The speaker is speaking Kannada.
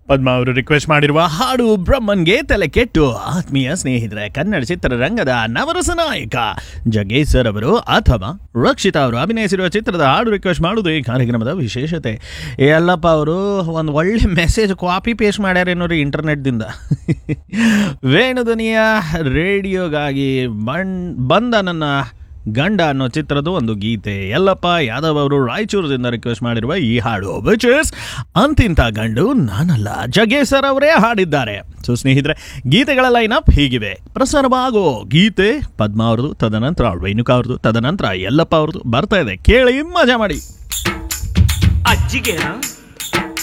ಪದ್ಮ ಅವರು ರಿಕ್ವೆಸ್ಟ್ ಮಾಡಿರುವ ಹಾಡು ಬ್ರಹ್ಮನ್ಗೆ ತಲೆ ಕೆಟ್ಟು ಆತ್ಮೀಯ ಸ್ನೇಹಿತರೆ ಕನ್ನಡ ಚಿತ್ರರಂಗದ ನವರಸ ನಾಯಕ ಜಗೇಶ್ ಸರ್ ಅವರು ಅಥವಾ ರಕ್ಷಿತಾ ಅವರು ಅಭಿನಯಿಸಿರುವ ಚಿತ್ರದ ಹಾಡು ರಿಕ್ವೆಸ್ಟ್ ಮಾಡುವುದು ಈ ಕಾರ್ಯಕ್ರಮದ ವಿಶೇಷತೆ ಎಲ್ಲಪ್ಪ ಅವರು ಒಂದು ಒಳ್ಳೆ ಮೆಸೇಜ್ ಕಾಪಿ ಪೇಸ್ಟ್ ಮಾಡ್ಯಾರೇನೋ ರೀ ಇಂಟರ್ನೆಟ್ದಿಂದ ವೇಣುಧ್ವನಿಯ ರೇಡಿಯೋಗಾಗಿ ಬಣ್ ಬಂದ ನನ್ನ ಗಂಡ ಅನ್ನೋ ಚಿತ್ರದ ಒಂದು ಗೀತೆ ಯಲ್ಲಪ್ಪ ಯಾದವ್ ಅವರು ರಾಯಚೂರದಿಂದ ರಿಕ್ವೆಸ್ಟ್ ಮಾಡಿರುವ ಈ ಹಾಡು ವಿಚ್ ಇಸ್ ಅಂತಿಂತ ಗಂಡು ನಾನಲ್ಲ ಜಗೇಶ್ ಸರ್ ಅವರೇ ಹಾಡಿದ್ದಾರೆ ಸೊ ಸ್ನೇಹಿತರೆ ಗೀತೆಗಳ ಲೈನಪ್ ಹೀಗಿವೆ ಪ್ರಸಾರವಾಗೋ ಗೀತೆ ಪದ್ಮ ಅವ್ರದ್ದು ತದನಂತರ ರೇಣುಕಾ ಅವ್ರದ್ದು ತದನಂತರ ಯಲ್ಲಪ್ಪ ಅವ್ರದ್ದು ಬರ್ತಾ ಇದೆ ಕೇಳಿ ಮಜಾ ಮಾಡಿ ಅಜ್ಜಿಗೆನಾ